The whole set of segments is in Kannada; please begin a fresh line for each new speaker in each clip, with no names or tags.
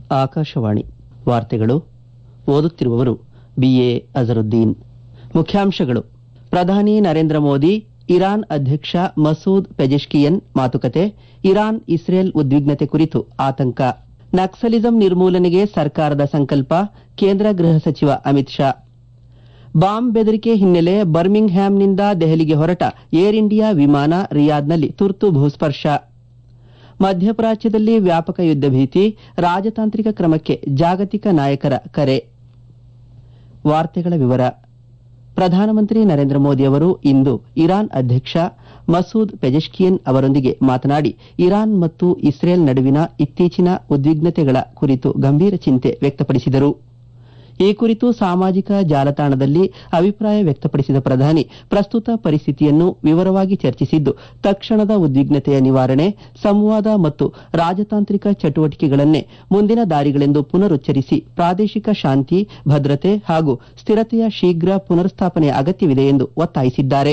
ಆಕಾಶವಾಣಿ ವಾರ್ತೆಗಳು ಓದುತ್ತಿರುವವರು ಬಿಎ ಅಜರುದ್ದೀನ್ ಮುಖ್ಯಾಂಶಗಳು ಪ್ರಧಾನಿ ನರೇಂದ್ರ ಮೋದಿ ಇರಾನ್ ಅಧ್ಯಕ್ಷ ಮಸೂದ್ ಪೆಜೆಶ್ಕಿಯನ್ ಮಾತುಕತೆ ಇರಾನ್ ಇಸ್ರೇಲ್ ಉದ್ವಿಗ್ನತೆ ಕುರಿತು ಆತಂಕ ನಕ್ಸಲಿಸಂ ನಿರ್ಮೂಲನೆಗೆ ಸರ್ಕಾರದ ಸಂಕಲ್ಪ ಕೇಂದ್ರ ಗೃಹ ಸಚಿವ ಅಮಿತ್ ಶಾ ಬಾಂಬ್ ಬೆದರಿಕೆ ಹಿನ್ನೆಲೆ ಬರ್ಮಿಂಗ್ ಹ್ಯಾಮ್ನಿಂದ ದೆಹಲಿಗೆ ಹೊರಟ ಏರ್ ಇಂಡಿಯಾ ವಿಮಾನ ರಿಯಾದ್ನಲ್ಲಿ ತುರ್ತು ಭೂಸ್ಪರ್ಶ ಮಧ್ಯಪ್ರಾಚ್ಯದಲ್ಲಿ ವ್ಯಾಪಕ ಯುದ್ಧ ಭೀತಿ ರಾಜತಾಂತ್ರಿಕ ಕ್ರಮಕ್ಕೆ ಜಾಗತಿಕ ನಾಯಕರ ಕರೆ ವಾರ್ತೆಗಳ ವಿವರ ಪ್ರಧಾನಮಂತ್ರಿ ನರೇಂದ್ರ ಮೋದಿ ಅವರು ಇಂದು ಇರಾನ್ ಅಧ್ಯಕ್ಷ ಮಸೂದ್ ಪೆಜೆಶ್ಕಿಯನ್ ಅವರೊಂದಿಗೆ ಮಾತನಾಡಿ ಇರಾನ್ ಮತ್ತು ಇಸ್ರೇಲ್ ನಡುವಿನ ಇತ್ತೀಚಿನ ಉದ್ವಿಗ್ನತೆಗಳ ಕುರಿತು ಗಂಭೀರ ಚಿಂತೆ ವ್ಯಕ್ತಪಡಿಸಿದರು ಈ ಕುರಿತು ಸಾಮಾಜಿಕ ಜಾಲತಾಣದಲ್ಲಿ ಅಭಿಪ್ರಾಯ ವ್ಯಕ್ತಪಡಿಸಿದ ಪ್ರಧಾನಿ ಪ್ರಸ್ತುತ ಪರಿಸ್ಥಿತಿಯನ್ನು ವಿವರವಾಗಿ ಚರ್ಚಿಸಿದ್ದು ತಕ್ಷಣದ ಉದ್ವಿಗ್ನತೆಯ ನಿವಾರಣೆ ಸಂವಾದ ಮತ್ತು ರಾಜತಾಂತ್ರಿಕ ಚಟುವಟಿಕೆಗಳನ್ನೇ ಮುಂದಿನ ದಾರಿಗಳೆಂದು ಪುನರುಚ್ಚರಿಸಿ ಪ್ರಾದೇಶಿಕ ಶಾಂತಿ ಭದ್ರತೆ ಹಾಗೂ ಸ್ಥಿರತೆಯ ಶೀಘ್ರ ಪುನರ್ಸ್ಥಾಪನೆಯ ಅಗತ್ಯವಿದೆ ಎಂದು ಒತ್ತಾಯಿಸಿದ್ದಾರೆ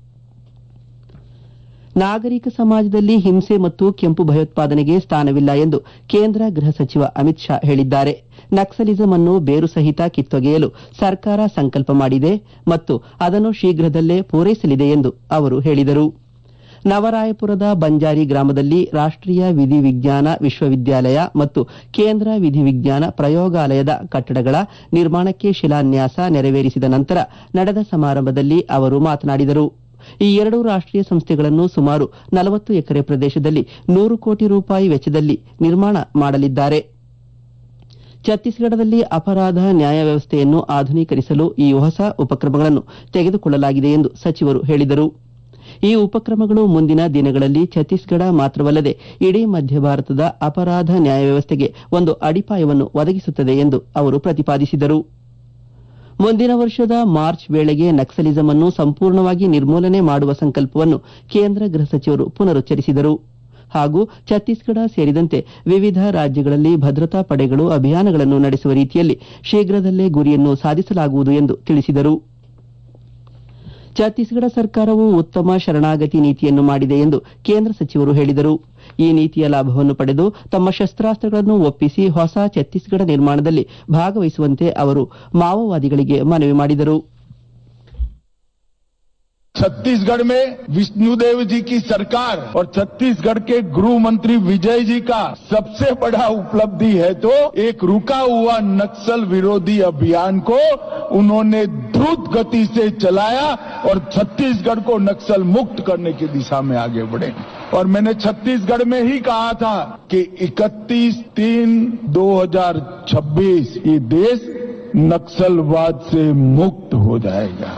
ನಾಗರಿಕ ಸಮಾಜದಲ್ಲಿ ಹಿಂಸೆ ಮತ್ತು ಕೆಂಪು ಭಯೋತ್ಪಾದನೆಗೆ ಸ್ಥಾನವಿಲ್ಲ ಎಂದು ಕೇಂದ್ರ ಗೃಹ ಸಚಿವ ಅಮಿತ್ ಶಾ ಹೇಳಿದ್ದಾರೆ ನಕ್ಸಲಿಸಂ ಅನ್ನು ಬೇರು ಸಹಿತ ಕಿತ್ತೊಗೆಯಲು ಸರ್ಕಾರ ಸಂಕಲ್ಪ ಮಾಡಿದೆ ಮತ್ತು ಅದನ್ನು ಶೀಘ್ರದಲ್ಲೇ ಪೂರೈಸಲಿದೆ ಎಂದು ಅವರು ಹೇಳಿದರು ನವರಾಯಪುರದ ಬಂಜಾರಿ ಗ್ರಾಮದಲ್ಲಿ ರಾಷ್ಟೀಯ ವಿಧಿ ವಿಜ್ಞಾನ ವಿಶ್ವವಿದ್ಯಾಲಯ ಮತ್ತು ಕೇಂದ್ರ ವಿಧಿ ವಿಜ್ಞಾನ ಪ್ರಯೋಗಾಲಯದ ಕಟ್ಟಡಗಳ ನಿರ್ಮಾಣಕ್ಕೆ ಶಿಲಾನ್ಯಾಸ ನೆರವೇರಿಸಿದ ನಂತರ ನಡೆದ ಸಮಾರಂಭದಲ್ಲಿ ಅವರು ಮಾತನಾಡಿದರು ಈ ಎರಡು ರಾಷ್ಟೀಯ ಸಂಸ್ಥೆಗಳನ್ನು ಸುಮಾರು ನಲವತ್ತು ಎಕರೆ ಪ್ರದೇಶದಲ್ಲಿ ನೂರು ಕೋಟಿ ರೂಪಾಯಿ ವೆಚ್ಚದಲ್ಲಿ ನಿರ್ಮಾಣ ಮಾಡಲಿದ್ದಾರೆ ಛತ್ತೀಸ್ಗಢದಲ್ಲಿ ಅಪರಾಧ ನ್ಯಾಯ ವ್ಯವಸ್ಥೆಯನ್ನು ಆಧುನೀಕರಿಸಲು ಈ ಹೊಸ ಉಪಕ್ರಮಗಳನ್ನು ತೆಗೆದುಕೊಳ್ಳಲಾಗಿದೆ ಎಂದು ಸಚಿವರು ಹೇಳಿದರು ಈ ಉಪಕ್ರಮಗಳು ಮುಂದಿನ ದಿನಗಳಲ್ಲಿ ಛತ್ತೀಸ್ಗಢ ಮಾತ್ರವಲ್ಲದೆ ಇಡೀ ಮಧ್ಯ ಭಾರತದ ಅಪರಾಧ ನ್ಯಾಯ ವ್ಯವಸ್ಥೆಗೆ ಒಂದು ಅಡಿಪಾಯವನ್ನು ಒದಗಿಸುತ್ತದೆ ಎಂದು ಅವರು ಪ್ರತಿಪಾದಿಸಿದರು ಮುಂದಿನ ವರ್ಷದ ಮಾರ್ಚ್ ವೇಳೆಗೆ ನಕ್ಸಲಿಸಂ ಅನ್ನು ಸಂಪೂರ್ಣವಾಗಿ ನಿರ್ಮೂಲನೆ ಮಾಡುವ ಸಂಕಲ್ಪವನ್ನು ಕೇಂದ್ರ ಗೃಹ ಸಚಿವರು ಪುನರುಚ್ಚರಿಸಿದರು ಹಾಗೂ ಛತ್ತೀಸ್ಗಢ ಸೇರಿದಂತೆ ವಿವಿಧ ರಾಜ್ಯಗಳಲ್ಲಿ ಭದ್ರತಾ ಪಡೆಗಳು ಅಭಿಯಾನಗಳನ್ನು ನಡೆಸುವ ರೀತಿಯಲ್ಲಿ ಶೀಘ್ರದಲ್ಲೇ ಗುರಿಯನ್ನು ಸಾಧಿಸಲಾಗುವುದು ಎಂದು ತಿಳಿಸಿದರು ಛತ್ತೀಸ್ಗಢ ಸರ್ಕಾರವು ಉತ್ತಮ ಶರಣಾಗತಿ ನೀತಿಯನ್ನು ಮಾಡಿದೆ ಎಂದು ಕೇಂದ್ರ ಸಚಿವರು ಹೇಳಿದರು ಈ ನೀತಿಯ ಲಾಭವನ್ನು ಪಡೆದು ತಮ್ಮ ಶಸ್ತ್ರಾಸ್ತ್ರಗಳನ್ನು ಒಪ್ಪಿಸಿ ಹೊಸ ಛತ್ತೀಸ್ಗಢ ನಿರ್ಮಾಣದಲ್ಲಿ ಭಾಗವಹಿಸುವಂತೆ ಅವರು ಮಾವೋವಾದಿಗಳಿಗೆ ಮನವಿ ಮಾಡಿದರು
छत्तीसगढ़ में विष्णुदेव जी की सरकार और छत्तीसगढ़ के गृह मंत्री विजय जी का सबसे बड़ा उपलब्धि है तो एक रुका हुआ नक्सल विरोधी अभियान को उन्होंने द्रुत गति से चलाया और छत्तीसगढ़ को नक्सल मुक्त करने की दिशा में आगे बढ़े और मैंने छत्तीसगढ़ में ही कहा था कि 31 तीन 2026 ये देश नक्सलवाद से मुक्त हो जाएगा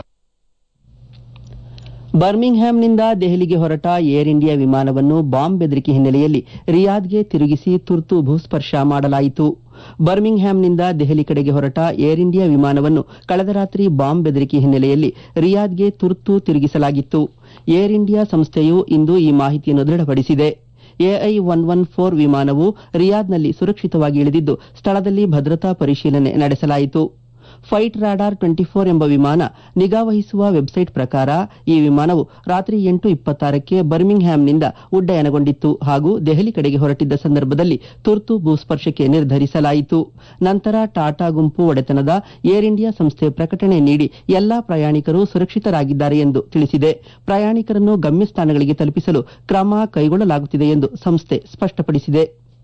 ಬರ್ಮಿಂಗ್ ಹ್ಯಾಮ್ನಿಂದ ದೆಹಲಿಗೆ ಹೊರಟ ಏರ್ ಇಂಡಿಯಾ ವಿಮಾನವನ್ನು ಬಾಂಬ್ ಬೆದರಿಕೆ ಹಿನ್ನೆಲೆಯಲ್ಲಿ ರಿಯಾದ್ಗೆ ತಿರುಗಿಸಿ ತುರ್ತು ಭೂಸ್ಪರ್ಶ ಮಾಡಲಾಯಿತು ಬರ್ಮಿಂಗ್ ಹ್ಯಾಮ್ನಿಂದ ದೆಹಲಿ ಕಡೆಗೆ ಹೊರಟ ಏರ್ ಇಂಡಿಯಾ ವಿಮಾನವನ್ನು ಕಳೆದ ರಾತ್ರಿ ಬಾಂಬ್ ಬೆದರಿಕೆ ಹಿನ್ನೆಲೆಯಲ್ಲಿ ರಿಯಾದ್ಗೆ ತುರ್ತು ತಿರುಗಿಸಲಾಗಿತ್ತು ಏರ್ ಇಂಡಿಯಾ ಸಂಸ್ಥೆಯು ಇಂದು ಈ ಮಾಹಿತಿಯನ್ನು ದೃಢಪಡಿಸಿದೆ ಎಐ ಒನ್ ಒನ್ ಫೋರ್ ವಿಮಾನವು ರಿಯಾದ್ನಲ್ಲಿ ಸುರಕ್ಷಿತವಾಗಿ ಇಳಿದಿದ್ದು ಸ್ಥಳದಲ್ಲಿ ಭದ್ರತಾ ಪರಿಶೀಲನೆ ನಡೆಸಲಾಯಿತು ಫೈಟ್ ರಾಡಾರ್ ಟ್ವೆಂಟಿ ಫೋರ್ ಎಂಬ ವಿಮಾನ ನಿಗಾವಹಿಸುವ ವೆಬ್ಸೈಟ್ ಪ್ರಕಾರ ಈ ವಿಮಾನವು ರಾತ್ರಿ ಎಂಟು ಇಪ್ಪತ್ತಾರಕ್ಕೆ ಬರ್ಮಿಂಗ್ ಹ್ಯಾಮ್ನಿಂದ ಉಡ್ಡಯನಗೊಂಡಿತ್ತು ಹಾಗೂ ದೆಹಲಿ ಕಡೆಗೆ ಹೊರಟಿದ್ದ ಸಂದರ್ಭದಲ್ಲಿ ತುರ್ತು ಭೂಸ್ಪರ್ಶಕ್ಕೆ ನಿರ್ಧರಿಸಲಾಯಿತು ನಂತರ ಟಾಟಾ ಗುಂಪು ಒಡೆತನದ ಏರ್ ಇಂಡಿಯಾ ಸಂಸ್ಥೆ ಪ್ರಕಟಣೆ ನೀಡಿ ಎಲ್ಲಾ ಪ್ರಯಾಣಿಕರು ಸುರಕ್ಷಿತರಾಗಿದ್ದಾರೆ ಎಂದು ತಿಳಿಸಿದೆ ಪ್ರಯಾಣಿಕರನ್ನು ಗಮ್ಯಸ್ಥಾನಗಳಿಗೆ ತಲುಪಿಸಲು ಕ್ರಮ ಕೈಗೊಳ್ಳಲಾಗುತ್ತಿದೆ ಎಂದು ಸಂಸ್ಥೆ ಸ್ಪಷ್ಟಪಡಿಸಿದೆ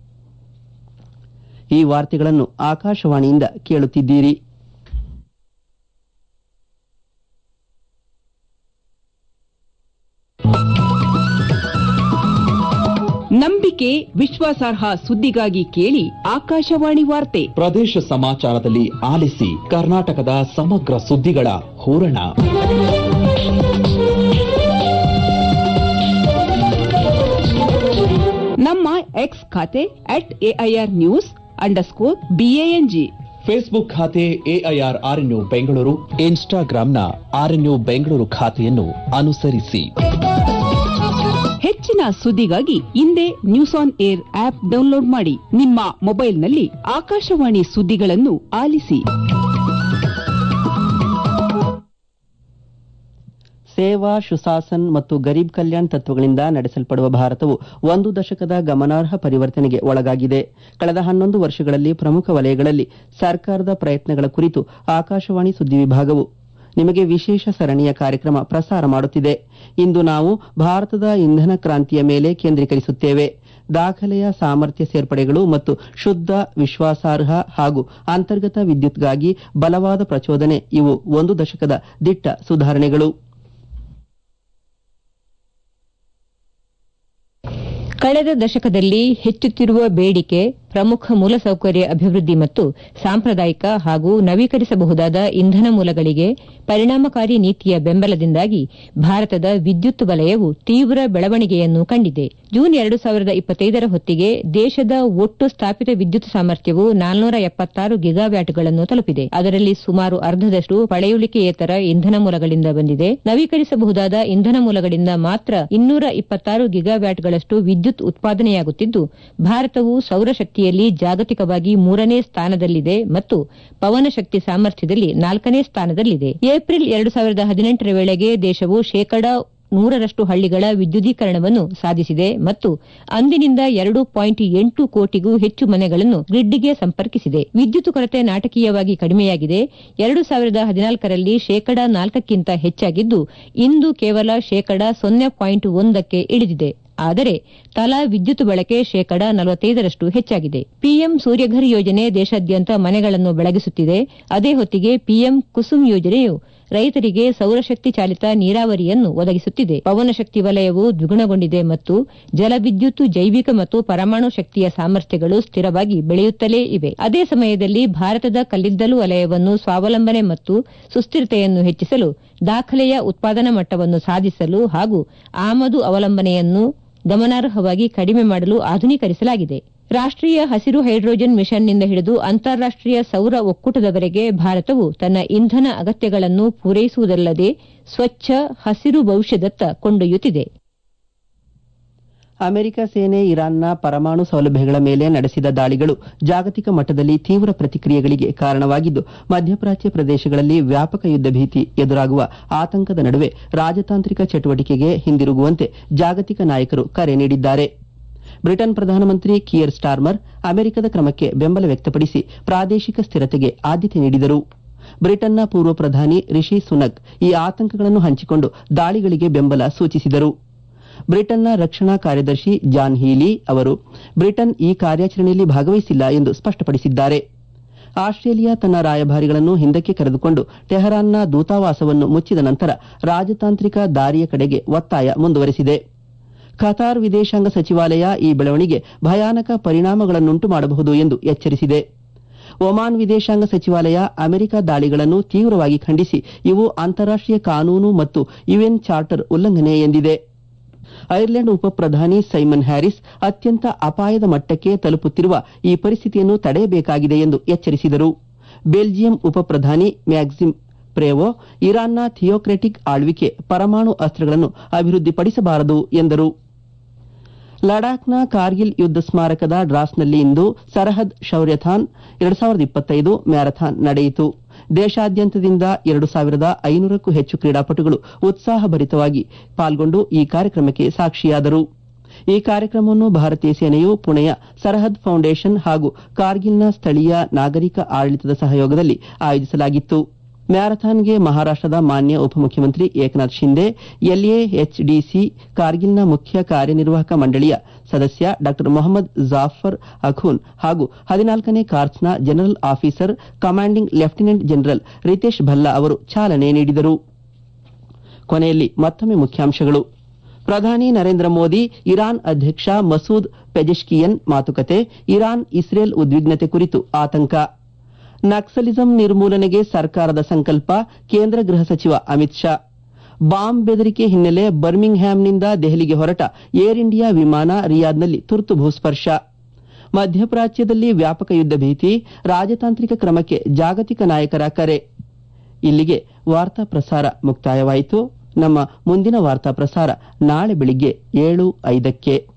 ಈ ವಾರ್ತೆಗಳನ್ನು ಆಕಾಶವಾಣಿಯಿಂದ ಕೇಳುತ್ತಿದ್ದೀರಿ
ನಂಬಿಕೆ ವಿಶ್ವಾಸಾರ್ಹ ಸುದ್ದಿಗಾಗಿ ಕೇಳಿ ಆಕಾಶವಾಣಿ ವಾರ್ತೆ
ಪ್ರದೇಶ ಸಮಾಚಾರದಲ್ಲಿ ಆಲಿಸಿ ಕರ್ನಾಟಕದ ಸಮಗ್ರ ಸುದ್ದಿಗಳ ಹೂರಣ
ನಮ್ಮ ಎಕ್ಸ್ ಖಾತೆ at AIR news underscore B A N G
Facebook ಖಾತೆ ಎಐಆರ್ ಆರ್ಎನ್ಯು ಬೆಂಗಳೂರು ಇನ್ಸ್ಟಾಗ್ರಾಂನ ಆರ್ಎನ್ಯು ಬೆಂಗಳೂರು ಖಾತೆಯನ್ನು ಅನುಸರಿಸಿ
ಹೆಚ್ಚಿನ ಸುದ್ದಿಗಾಗಿ ಹಿಂದೆ news on air app download ಮಾಡಿ ನಿಮ್ಮ ಮೊಬೈಲ್ನಲ್ಲಿ ಆಕಾಶವಾಣಿ ಸುದ್ದಿಗಳನ್ನು ಆಲಿಸಿ
ಸೇವಾ ಸುಶಾಸನ್ ಮತ್ತು ಗರೀಬ್ ಕಲ್ಯಾಣ್ ತತ್ವಗಳಿಂದ ನಡೆಸಲ್ಪಡುವ ಭಾರತವು ಒಂದು ದಶಕದ ಗಮನಾರ್ಹ ಪರಿವರ್ತನೆಗೆ ಒಳಗಾಗಿದೆ ಕಳೆದ ಹನ್ನೊಂದು ವರ್ಷಗಳಲ್ಲಿ ಪ್ರಮುಖ ವಲಯಗಳಲ್ಲಿ ಸರ್ಕಾರದ ಪ್ರಯತ್ನಗಳ ಕುರಿತು ಆಕಾಶವಾಣಿ ಸುದ್ದಿ ವಿಭಾಗವು ನಿಮಗೆ ವಿಶೇಷ ಸರಣಿಯ ಕಾರ್ಯಕ್ರಮ ಪ್ರಸಾರ ಮಾಡುತ್ತಿದೆ ಇಂದು ನಾವು ಭಾರತದ ಇಂಧನ ಕ್ರಾಂತಿಯ ಮೇಲೆ ಕೇಂದ್ರೀಕರಿಸುತ್ತೇವೆ ದಾಖಲೆಯ ಸಾಮರ್ಥ್ಯ ಸೇರ್ಪಡೆಗಳು ಮತ್ತು ಶುದ್ಧ ವಿಶ್ವಾಸಾರ್ಹ ಹಾಗೂ ಅಂತರ್ಗತ ವಿದ್ಯುತ್ಗಾಗಿ ಬಲವಾದ ಪ್ರಚೋದನೆ ಇವು ಒಂದು ದಶಕದ ದಿಟ್ಟ ಸುಧಾರಣೆಗಳು
ಕಳೆದ ದಶಕದಲ್ಲಿ ಹೆಚ್ಚುತ್ತಿರುವ ಬೇಡಿಕೆ ಪ್ರಮುಖ ಮೂಲಸೌಕರ್ಯ ಅಭಿವೃದ್ಧಿ ಮತ್ತು ಸಾಂಪ್ರದಾಯಿಕ ಹಾಗೂ ನವೀಕರಿಸಬಹುದಾದ ಇಂಧನ ಮೂಲಗಳಿಗೆ ಪರಿಣಾಮಕಾರಿ ನೀತಿಯ ಬೆಂಬಲದಿಂದಾಗಿ ಭಾರತದ ವಿದ್ಯುತ್ ವಲಯವು ತೀವ್ರ ಬೆಳವಣಿಗೆಯನ್ನು ಕಂಡಿದೆ ಜೂನ್ ಎರಡು ಸಾವಿರದ ಇಪ್ಪತ್ತೈದರ ಹೊತ್ತಿಗೆ ದೇಶದ ಒಟ್ಟು ಸ್ಥಾಪಿತ ವಿದ್ಯುತ್ ಸಾಮರ್ಥ್ಯವು ನಾಲ್ನೂರ ಎಪ್ಪತ್ತಾರು ಗಿಗಾವ್ಯಾಟ್ಗಳನ್ನು ತಲುಪಿದೆ ಅದರಲ್ಲಿ ಸುಮಾರು ಅರ್ಧದಷ್ಟು ಪಳೆಯುಳಿಕೆಯೇತರ ಇಂಧನ ಮೂಲಗಳಿಂದ ಬಂದಿದೆ ನವೀಕರಿಸಬಹುದಾದ ಇಂಧನ ಮೂಲಗಳಿಂದ ಮಾತ್ರ ಇನ್ನೂರ ಇಪ್ಪತ್ತಾರು ಗಿಗಾವ್ಯಾಟ್ಗಳಷ್ಟು ವಿದ್ಯುತ್ ಉತ್ಪಾದನೆಯಾಗುತ್ತಿದ್ದು ಭಾರತವು ಸೌರಶಕ್ತಿಯಲ್ಲಿ ಜಾಗತಿಕವಾಗಿ ಮೂರನೇ ಸ್ಥಾನದಲ್ಲಿದೆ ಮತ್ತು ಪವನ ಶಕ್ತಿ ಸಾಮರ್ಥ್ಯದಲ್ಲಿ ನಾಲ್ಕನೇ ಸ್ಥಾನದಲ್ಲಿದೆ ಏಪ್ರಿಲ್ ಎರಡು ಸಾವಿರದ ಹದಿನೆಂಟರ ವೇಳೆಗೆ ದೇಶವು ಶೇಕಡಾ ನೂರರಷ್ಟು ಹಳ್ಳಿಗಳ ವಿದ್ಯುದೀಕರಣವನ್ನು ಸಾಧಿಸಿದೆ ಮತ್ತು ಅಂದಿನಿಂದ ಎರಡು ಪಾಯಿಂಟ್ ಎಂಟು ಕೋಟಿಗೂ ಹೆಚ್ಚು ಮನೆಗಳನ್ನು ಗ್ರಿಡ್ಗೆ ಸಂಪರ್ಕಿಸಿದೆ ವಿದ್ಯುತ್ ಕೊರತೆ ನಾಟಕೀಯವಾಗಿ ಕಡಿಮೆಯಾಗಿದೆ ಎರಡು ಸಾವಿರದ ಹದಿನಾಲ್ಕರಲ್ಲಿ ಶೇಕಡಾ ನಾಲ್ಕಕ್ಕಿಂತ ಹೆಚ್ಚಾಗಿದ್ದು ಇಂದು ಕೇವಲ ಶೇಕಡಾ ಸೊನ್ನೆ ಪಾಯಿಂಟ್ ಒಂದಕ್ಕೆ ಇಳಿದಿದೆ ಆದರೆ ತಲಾ ವಿದ್ಯುತ್ ಬಳಕೆ ಶೇಕಡಾ ನಲವತ್ತೈದರಷ್ಟು ಹೆಚ್ಚಾಗಿದೆ ಪಿಎಂ ಸೂರ್ಯಘರ್ ಯೋಜನೆ ದೇಶಾದ್ಯಂತ ಮನೆಗಳನ್ನು ಬೆಳಗಿಸುತ್ತಿದೆ ಅದೇ ಹೊತ್ತಿಗೆ ಪಿಎಂ ಕುಸುಮ್ ಯೋಜನೆಯು ರೈತರಿಗೆ ಸೌರಶಕ್ತಿ ಚಾಲಿತ ನೀರಾವರಿಯನ್ನು ಒದಗಿಸುತ್ತಿದೆ ಪವನಶಕ್ತಿ ವಲಯವು ದ್ವಿಗುಣಗೊಂಡಿದೆ ಮತ್ತು ಜಲವಿದ್ಯುತ್ ಜೈವಿಕ ಮತ್ತು ಪರಮಾಣು ಶಕ್ತಿಯ ಸಾಮರ್ಥ್ಯಗಳು ಸ್ಥಿರವಾಗಿ ಬೆಳೆಯುತ್ತಲೇ ಇವೆ ಅದೇ ಸಮಯದಲ್ಲಿ ಭಾರತದ ಕಲ್ಲಿದ್ದಲು ವಲಯವನ್ನು ಸ್ವಾವಲಂಬನೆ ಮತ್ತು ಸುಸ್ಥಿರತೆಯನ್ನು ಹೆಚ್ಚಿಸಲು ದಾಖಲೆಯ ಉತ್ಪಾದನಾ ಮಟ್ಟವನ್ನು ಸಾಧಿಸಲು ಹಾಗೂ ಆಮದು ಅವಲಂಬನೆಯನ್ನು ಗಮನಾರ್ಹವಾಗಿ ಕಡಿಮೆ ಮಾಡಲು ಆಧುನೀಕರಿಸಲಾಗಿದೆ ರಾಷ್ಟೀಯ ಹಸಿರು ಹೈಡ್ರೋಜನ್ ಮಿಷನ್ನಿಂದ ಹಿಡಿದು ಅಂತಾರಾಷ್ಟೀಯ ಸೌರ ಒಕ್ಕೂಟದವರೆಗೆ ಭಾರತವು ತನ್ನ ಇಂಧನ ಅಗತ್ಯಗಳನ್ನು ಪೂರೈಸುವುದಲ್ಲದೆ ಸ್ವಚ್ಛ ಹಸಿರು ಭವಿಷ್ಯದತ್ತ ಕೊಂಡೊಯ್ಯುತ್ತಿದೆ
ಅಮೆರಿಕ ಸೇನೆ ಇರಾನ್ನ ಪರಮಾಣು ಸೌಲಭ್ಯಗಳ ಮೇಲೆ ನಡೆಸಿದ ದಾಳಿಗಳು ಜಾಗತಿಕ ಮಟ್ಟದಲ್ಲಿ ತೀವ್ರ ಪ್ರತಿಕ್ರಿಯೆಗಳಿಗೆ ಕಾರಣವಾಗಿದ್ದು ಮಧ್ಯಪ್ರಾಚ್ಯ ಪ್ರದೇಶಗಳಲ್ಲಿ ವ್ಯಾಪಕ ಯುದ್ಧ ಭೀತಿ ಎದುರಾಗುವ ಆತಂಕದ ನಡುವೆ ರಾಜತಾಂತ್ರಿಕ ಚಟುವಟಿಕೆಗೆ ಹಿಂದಿರುಗುವಂತೆ ಜಾಗತಿಕ ನಾಯಕರು ಕರೆ ನೀಡಿದ್ದಾರೆ ಬ್ರಿಟನ್ ಪ್ರಧಾನಮಂತ್ರಿ ಕಿಯರ್ ಸ್ಟಾರ್ಮರ್ ಅಮೆರಿಕದ ಕ್ರಮಕ್ಕೆ ಬೆಂಬಲ ವ್ಯಕ್ತಪಡಿಸಿ ಪ್ರಾದೇಶಿಕ ಸ್ಥಿರತೆಗೆ ಆದ್ಯತೆ ನೀಡಿದರು ಬ್ರಿಟನ್ನ ಪೂರ್ವ ಪ್ರಧಾನಿ ರಿಷಿ ಸುನಕ್ ಈ ಆತಂಕಗಳನ್ನು ಹಂಚಿಕೊಂಡು ದಾಳಿಗಳಿಗೆ ಬೆಂಬಲ ಸೂಚಿಸಿದರು ಬ್ರಿಟನ್ನ ರಕ್ಷಣಾ ಕಾರ್ಯದರ್ಶಿ ಜಾನ್ ಹೀಲಿ ಅವರು ಬ್ರಿಟನ್ ಈ ಕಾರ್ಯಾಚರಣೆಯಲ್ಲಿ ಭಾಗವಹಿಸಿಲ್ಲ ಎಂದು ಸ್ಪಷ್ಟಪಡಿಸಿದ್ದಾರೆ ಆಸ್ಟ್ರೇಲಿಯಾ ತನ್ನ ರಾಯಭಾರಿಗಳನ್ನು ಹಿಂದಕ್ಕೆ ಕರೆದುಕೊಂಡು ಟೆಹರಾನ್ನ ದೂತಾವಾಸವನ್ನು ಮುಚ್ಚಿದ ನಂತರ ರಾಜತಾಂತ್ರಿಕ ದಾರಿಯ ಕಡೆಗೆ ಒತ್ತಾಯ ಮುಂದುವರೆಸಿದೆ ಖತಾರ್ ವಿದೇಶಾಂಗ ಸಚಿವಾಲಯ ಈ ಬೆಳವಣಿಗೆ ಭಯಾನಕ ಪರಿಣಾಮಗಳನ್ನುಂಟು ಮಾಡಬಹುದು ಎಂದು ಎಚ್ಚರಿಸಿದೆ ಒಮಾನ್ ವಿದೇಶಾಂಗ ಸಚಿವಾಲಯ ಅಮೆರಿಕ ದಾಳಿಗಳನ್ನು ತೀವ್ರವಾಗಿ ಖಂಡಿಸಿ ಇವು ಅಂತಾರಾಷ್ಟೀಯ ಕಾನೂನು ಮತ್ತು ಯುಎನ್ ಚಾರ್ಟರ್ ಉಲ್ಲಂಘನೆ ಎಂದಿದೆ ಐರ್ಲೆಂಡ್ ಉಪ ಪ್ರಧಾನಿ ಸೈಮನ್ ಹ್ಯಾರಿಸ್ ಅತ್ಯಂತ ಅಪಾಯದ ಮಟ್ಟಕ್ಕೆ ತಲುಪುತ್ತಿರುವ ಈ ಪರಿಸ್ಥಿತಿಯನ್ನು ತಡೆಯಬೇಕಾಗಿದೆ ಎಂದು ಎಚ್ಚರಿಸಿದರು ಬೆಲ್ಜಿಯಂ ಉಪ ಪ್ರಧಾನಿ ಮ್ಯಾಕ್ಸಿಮ್ ಪ್ರೇವೋ ಇರಾನ್ನ ಥಿಯೋಕ್ರೆಟಿಕ್ ಆಳ್ವಿಕೆ ಪರಮಾಣು ಅಸ್ತ್ರಗಳನ್ನು ಅಭಿವೃದ್ಧಿಪಡಿಸಬಾರದು ಎಂದರು ಲಡಾಖ್ನ ಕಾರ್ಗಿಲ್ ಯುದ್ಧ ಸ್ಮಾರಕದ ಡ್ರಾಸ್ನಲ್ಲಿ ಇಂದು ಸರಹದ್ ಶೌರ್ಯಥಾನ್ ಎರಡು ಸಾವಿರದ ಇಪ್ಪತ್ತೈದು ಮ್ಯಾರಥಾನ್ ನಡೆಯಿತು ದೇಶಾದ್ಯಂತದಿಂದ ಎರಡು ಸಾವಿರದ ಐನೂರಕ್ಕೂ ಹೆಚ್ಚು ಕ್ರೀಡಾಪಟುಗಳು ಉತ್ಸಾಹಭರಿತವಾಗಿ ಪಾಲ್ಗೊಂಡು ಈ ಕಾರ್ಯಕ್ರಮಕ್ಕೆ ಸಾಕ್ಷಿಯಾದರು ಈ ಕಾರ್ಯಕ್ರಮವನ್ನು ಭಾರತೀಯ ಸೇನೆಯು ಪುಣೆಯ ಸರಹದ್ ಫೌಂಡೇಶನ್ ಹಾಗೂ ಕಾರ್ಗಿಲ್ನ ಸ್ಥಳೀಯ ನಾಗರಿಕ ಆಡಳಿತದ ಸಹಯೋಗದಲ್ಲಿ ಆಯೋಜಿಸಲಾಗಿತ್ತು ಮ್ಯಾರಥಾನ್ಗೆ ಮಹಾರಾಷ್ಟದ ಮಾನ್ಯ ಉಪಮುಖ್ಯಮಂತ್ರಿ ಏಕನಾಥ್ ಶಿಂದೆ ಎಲ್ಎಎಚ್ಡಿಸಿ ಕಾರ್ಗಿಲ್ನ ಮುಖ್ಯ ಕಾರ್ಯನಿರ್ವಾಹಕ ಮಂಡಳಿಯ ಸದಸ್ಯ ಡಾ ಮೊಹಮ್ಮದ್ ಜಾಫರ್ ಅಖೂನ್ ಹಾಗೂ ಹದಿನಾಲ್ಕನೇ ಕಾರ್ಪ್ಸ್ನ general officer commanding lieutenant general Ritesh Bhalla ಅವರು ಚಾಲನೆ ನೀಡಿದರು ಕೊನೆಯಲ್ಲಿ ಮತ್ತೊಮ್ಮೆ ಮುಖ್ಯಾಂಶಗಳು ಪ್ರಧಾನಿ ನರೇಂದ್ರ ಮೋದಿ ಇರಾನ್ ಅಧ್ಯಕ್ಷ ಮಸೂದ್ ಪೆಜೆಶ್ಕಿಯನ್ ಮಾತುಕತೆ ಇರಾನ್ ಇಸ್ರೇಲ್ ಉದ್ವಿಗ್ನತೆ ಕುರಿತು ಆತಂಕ ನಕ್ಸಲಿಸಂ ನಿರ್ಮೂಲನೆಗೆ ಸರ್ಕಾರದ ಸಂಕಲ್ಪ ಕೇಂದ್ರ ಗೃಹ ಸಚಿವ ಅಮಿತ್ ಶಾ ಬಾಂಬ್ ಬೆದರಿಕೆ ಹಿನ್ನೆಲೆ ಬರ್ಮಿಂಗ್ ಹ್ಯಾಮ್ನಿಂದ ದೆಹಲಿಗೆ ಹೊರಟ ಏರ್ ಇಂಡಿಯಾ ವಿಮಾನ ರಿಯಾದ್ನಲ್ಲಿ ತುರ್ತು ಭೂಸ್ಪರ್ಶ ಮಧ್ಯಪ್ರಾಚ್ಯದಲ್ಲಿ ವ್ಯಾಪಕ ಯುದ್ಧ ಭೀತಿ ರಾಜತಾಂತ್ರಿಕ ಕ್ರಮಕ್ಕೆ ಜಾಗತಿಕ ನಾಯಕರ ಕರೆ ಇಲ್ಲಿಗೆ ವಾರ್ತಾ ಪ್ರಸಾರ ಮುಕ್ತಾಯವಾಯಿತು ನಮ್ಮ ಮುಂದಿನ ವಾರ್ತಾ ಪ್ರಸಾರ ನಾಳೆ ಬೆಳಿಗ್ಗೆ ಏಳು ಐದಕ್ಕೆ